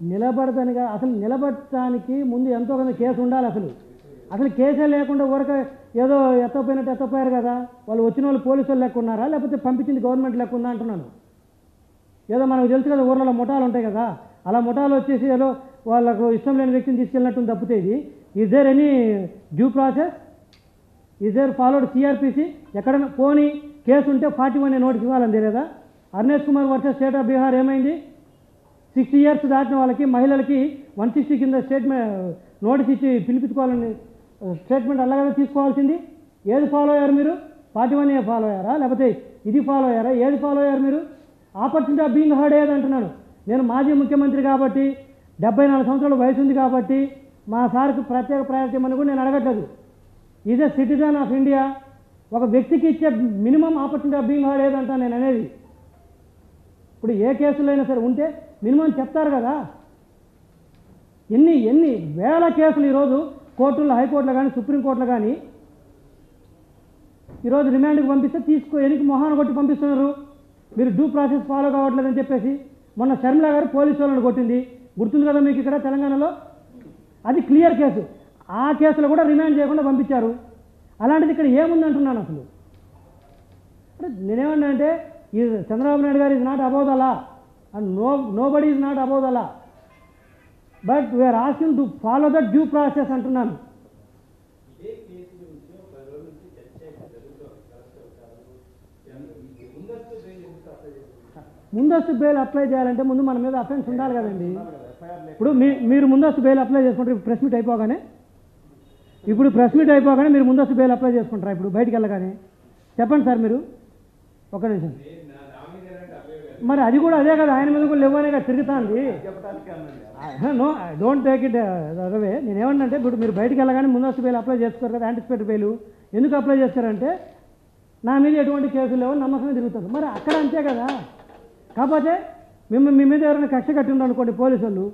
నిలబడతానిగా అసలు నిలబడటానికి ముందు ఎంతో కొంత కేసు ఉండాలి అసలు అసలు కేసే లేకుండా ఊరక ఏదో ఎత్తపోయినట్టు ఎత్తపోయారు కదా వాళ్ళు వచ్చిన వాళ్ళు పోలీసు వాళ్ళు లెక్క ఉన్నారా లేకపోతే పంపించింది గవర్నమెంట్ లెక్క ఉందా అంటున్నాను ఏదో మనకు తెలుసు కదా ఊర్లలో ముఠాలు ఉంటాయి కదా అలా ముఠాలు వచ్చేసి ఏదో వాళ్ళకు ఇష్టం లేని వ్యక్తిని తీసుకెళ్ళినట్టు తప్పితే ఇది is there any due process is there followed CRPC ఎక్కడైనా పోనీ కేసు ఉంటే ఫార్టీ వన్ నోటీస్ ఇవ్వాలని తెలియదా Arnesh Kumar versus state of Bihar ఏమైంది సిక్స్టీ ఇయర్స్ దాటిన వాళ్ళకి మహిళలకి వన్ సిక్స్టీ కింద స్టేట్మెంట్ నోటీస్ ఇచ్చి పిలిపించుకోవాలని స్టేట్మెంట్ అలాగే తీసుకోవాల్సింది ఏది ఫాలో అయ్యారు మీరు ఫార్టీ వన్ ఏ ఫాలో అయ్యారా లేకపోతే ఇది ఫాలో అయ్యారా ఏది ఫాలో అయ్యారు మీరు ఆపర్చునిటీ ఆఫ్ బీయింగ్ హర్డ్ ఏది అంటున్నాను నేను మాజీ ముఖ్యమంత్రి కాబట్టి డెబ్బై నాలుగు సంవత్సరాల వయసు ఉంది కాబట్టి మా సార్కి ప్రత్యేక ప్రయారిటీ అని కూడా నేను అడగట్లేదు is a citizen of India ఒక వ్యక్తికి ఇచ్చే minimum opportunity of being heard ఏదంటా నేను అనేది ఇప్పుడు ఏ కేసులో అయినా సరే ఉంటే మినిమం చెప్తారు కదా ఎన్ని ఎన్ని వేల కేసులు ఈరోజు కోర్టుల్లో హైకోర్టులో కానీ సుప్రీంకోర్టులో కానీ ఈరోజు రిమాండ్కి పంపిస్తే తీసుకో ఎనికి మొహాన కొట్టి పంపిస్తున్నారు మీరు డ్యూ ప్రాసెస్ ఫాలో కావట్లేదని చెప్పేసి మొన్న షర్మిల గారు పోలీసు వాళ్ళని కొట్టింది గుర్తుంది కదా మీకు ఇక్కడ తెలంగాణలో అది క్లియర్ కేసు ఆ కేసులో కూడా రిమాండ్ చేయకుండా పంపించారు అలాంటిది ఇక్కడ ఏముంది అంటున్నాను అసలు అంటే నేనేమన్నా అంటే ఈ Chandrababu Naidu garu is not above the law and no nobody is not above the law but we're asking to follow the due process అంటున్నాను ఇదే కేసు గురించి ఒక పది రోజుల నుంచి చర్చ అయితే జరుగుతుంది కలెక్టర్ గారు ఎంత- ఈ ముందస్తు బెయిల్ ఎందుకు అప్లై చేస్తున్నారు? ముందస్తు బెయిల్ అప్లై చేయాలంటే ముందు మన మీద అఫెన్స్ ఉండాలి కదండి ఇప్పుడు మీ మీరు ముందస్తు బెయిల్ అప్లై చేసుకుంటారు ఇప్పుడు ప్రెస్ మీట్ అయిపోగానే ఇప్పుడు ప్రెస్ మీట్ అయిపోగానే మీరు ముందస్తు బెయిల్ అప్లై చేసుకుంటారా ఇప్పుడు బయటికి వెళ్ళగానే చెప్పండి సార్ మీరు ఒక నిమిషం నేను నా నా మీద ఎలాంటి అభియోగాలు మరి అది కూడా అదే కదా ఆయన మీద కూడా లేవనేగా తిరుగుతాంది చెప్పడానికి అన్నది నో డోంట్ టేక్ ఇట్ అదవే నేను ఏమన్నంటే ఇప్పుడు మీరు బయటికి వెళ్ళగానే ముందస్తు బెయిల్ అప్లై చేసుకోరు కదా యాంటిసిపేట్ బెయిల్ ఎందుకు అప్లై చేస్తారంటే నా మీద ఎటువంటి కేసులు లేవని నమ్మకమే తిరుగుతారు మరి అక్కడ అంతే కదా కాకపోతే మేము మీ మీద ఎవరైనా కక్ష కట్టి అనుకోండి పోలీసు వాళ్ళు